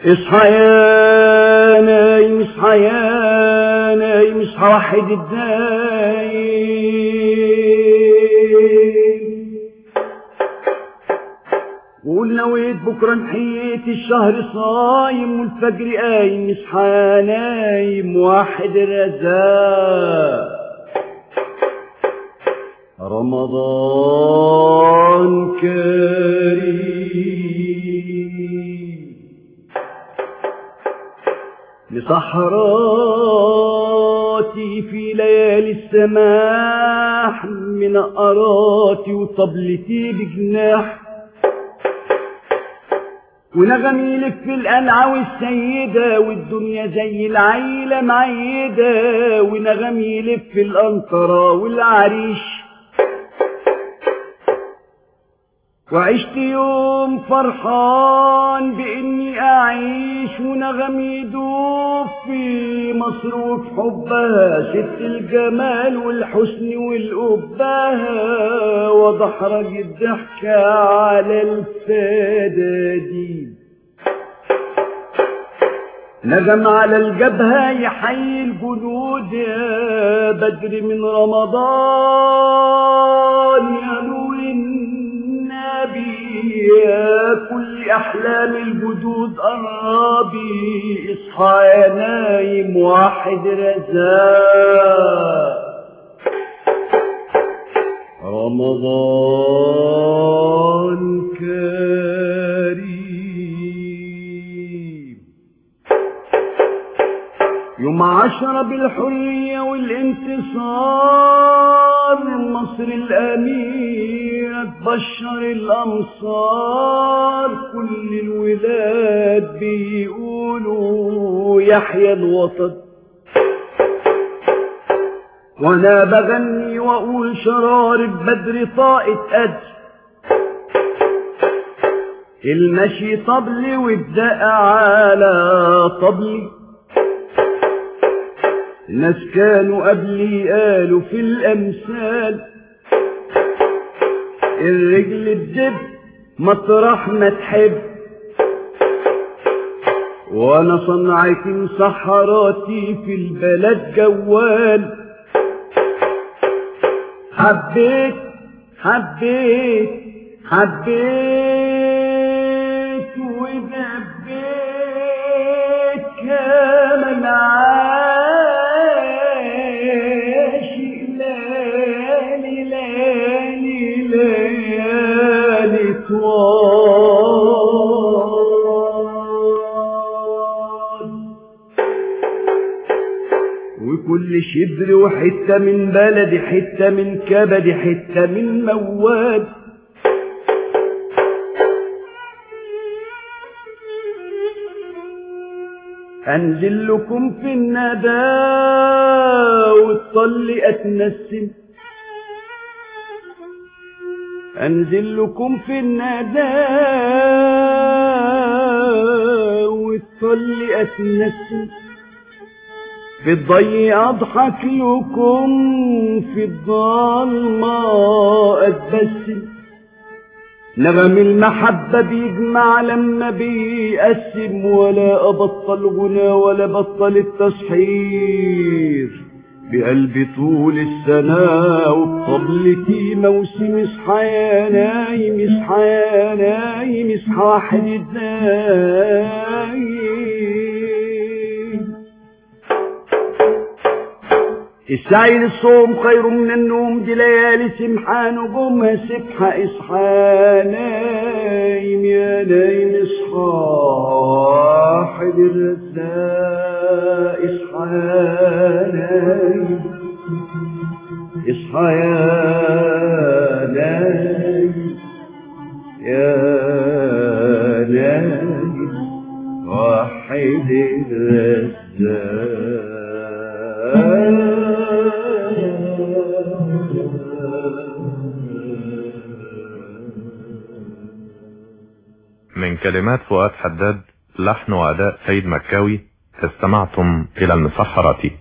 اصحى يا نايم اصحى يا نايم اصحى وحد الدايم قول نويت بكرة نحيت الشهر صايم والفجر قايم اصحى يا نايم واحد الرزاق رمضان كريم لصحراتي في ليالي السماح من أراتي وطبلتي بجناح ونغمي لك في القلعة والسيدة والدنيا زي العيلة معيدة ونغمي لك في الأنطرة والعريش وعشت يوم فرحان بإني أعيش ونغمي يدوب في مصروف حبها ست الجمال والحسن والأبها وضحرج الضحكة على الفدادين نغم على الجبهة يحيي الجنود يا بدر من رمضان يا نور النبي يا كل أحلام الجدود قرابي اصحى يا نايم واحد رزاق رمضان كريم يوم عشرة بالحرية والانتصار مصر الأميرة تبشر الأمصار كل الولاد بيقولوا يحيى الوطن وانا بغني واقول شرار بدر طاقة قدر المشي طبلي والدق على طبلي الناس كانوا قبلي قالوا في الامثال الرجل الدب مطرح ما تحب وانا صنعتي مسحراتي في البلد جوال حبيت حبيت حبيت ودبيت كامل عاشق ليالي ليالي ليالي طوال وكل شبر وحتة من بلدي حتة من كبدي حتة من مواد أنزل لكم في الندى والطل أتنسم أنزل لكم في الندى والطل أتنسم في الضي أضحك لكم في الضلمة أتبسم نغم المحبة بيجمع لما بيقسم ولا أبطل غنى ولا بطل التصحير بقلبي طول السنة وبطبلتي موسم اصحى يا نايم اصحى يا نايم اصحى واحد الدايم السعي للصوم خير من النوم دي ليالي سمحة نجومها سبحة اصحى نايم يا نايم اصحى واحد الرزاق اصحى يا نايم اصحى يا نايم يا نايم وحد من كلمات فؤاد حداد لحن وأداء سيد مكاوي استمعتم إلى المسحرة